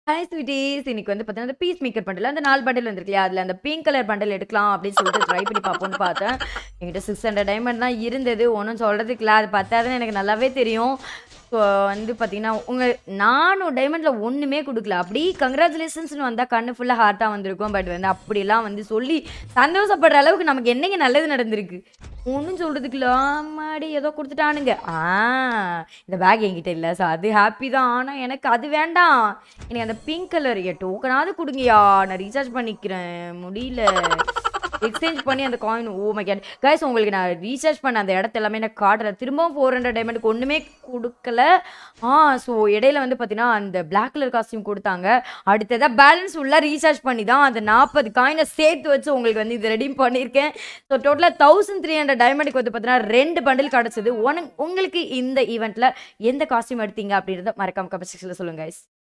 Hi sweeties இன்னைக்கு வந்து பார்த்தீங்கன்னா, அந்த பீஸ் மேக்கர் பண்டில் அந்த 4 பண்டில் வந்திருக்கு இல்லையா? அதில அந்த பிங்க் கலர் பண்டில் எடுக்கலாம் அப்படின்னு சொல்லிட்டு ட்ரை பண்ணி பார்ப்போம்ன்னு பார்த்தேன். என்கிட்ட 600 டைமண்ட் தான் இருந்தது. ஒண்ணும் சொல்றதுக்கு இல்ல. அது பத்தாதுன்னு எனக்கு நல்லாவே தெரியும். ஸோ வந்து பார்த்தீங்கன்னா, உங்க 400 டைமண்ட்ல ஒண்ணுமே குடுக்கல. அப்படி கங்ராச்சுலேஷன்ஸ்ன்னு வந்தா கண்ணு ஃபுல்லா ஹார்ட்டா வந்திருக்கும். பட் வந்து அப்படிலாம் வந்து சொல்லி சந்தோஷப்படுற அளவுக்கு நமக்கு என்னங்க நல்லது நடந்திருக்கு? ஒண்ணும் சொல்றதுக்கு இல்ல. ஆமாடி ஏதோ குடுத்துட்டானுங்க. ஆ இந்த பேக் என்கிட்ட இல்ல. ஸோ அது ஹாப்பி தான். ஆனா எனக்கு அது வேண்டாம். எனக்கு அந்த பிங்க் கலர் என் டோக்கனாவது குடுங்கயா. நான் ரீசார்ஜ் பண்ணிக்கிறேன். முடியல. எக்ஸ்சேஞ்ச் பண்ணி அந்த coin oh my god. Guys உங்களுக்கு நான் ரீசார்ஜ் பண்ண அந்த இடத்த எல்லாமே எனக்கு காட்டுறேன். திரும்பவும் 400 டைமண்டுக்கு ஒண்ணுமே குடுக்கல. ஆ ஸோ இடையில வந்து பார்த்தீங்கன்னா, அந்த பிளாக் கலர் காஸ்டியூம் குடுத்தாங்க. அடுத்ததா பேலன்ஸ் ஃபுல்லா ரீசார்ஜ் பண்ணி தான் அந்த 40 காயின சேர்த்து வச்சு உங்களுக்கு வந்து இது ரெடீம் பண்ணியிருக்கேன். ஸோ டோட்டலா 1300 டைமண்டுக்கு வந்து பார்த்தீங்கன்னா, 2 பண்டில் கிடைச்சது. உனக் உங்களுக்கு இந்த ஈவென்ட்ல எந்த காஸ்டியூம் எடுத்தீங்க அப்படின்றத மறக்காம கமெண்ட் செக்ஷன்ல சொல்லுங்க கைஸ்.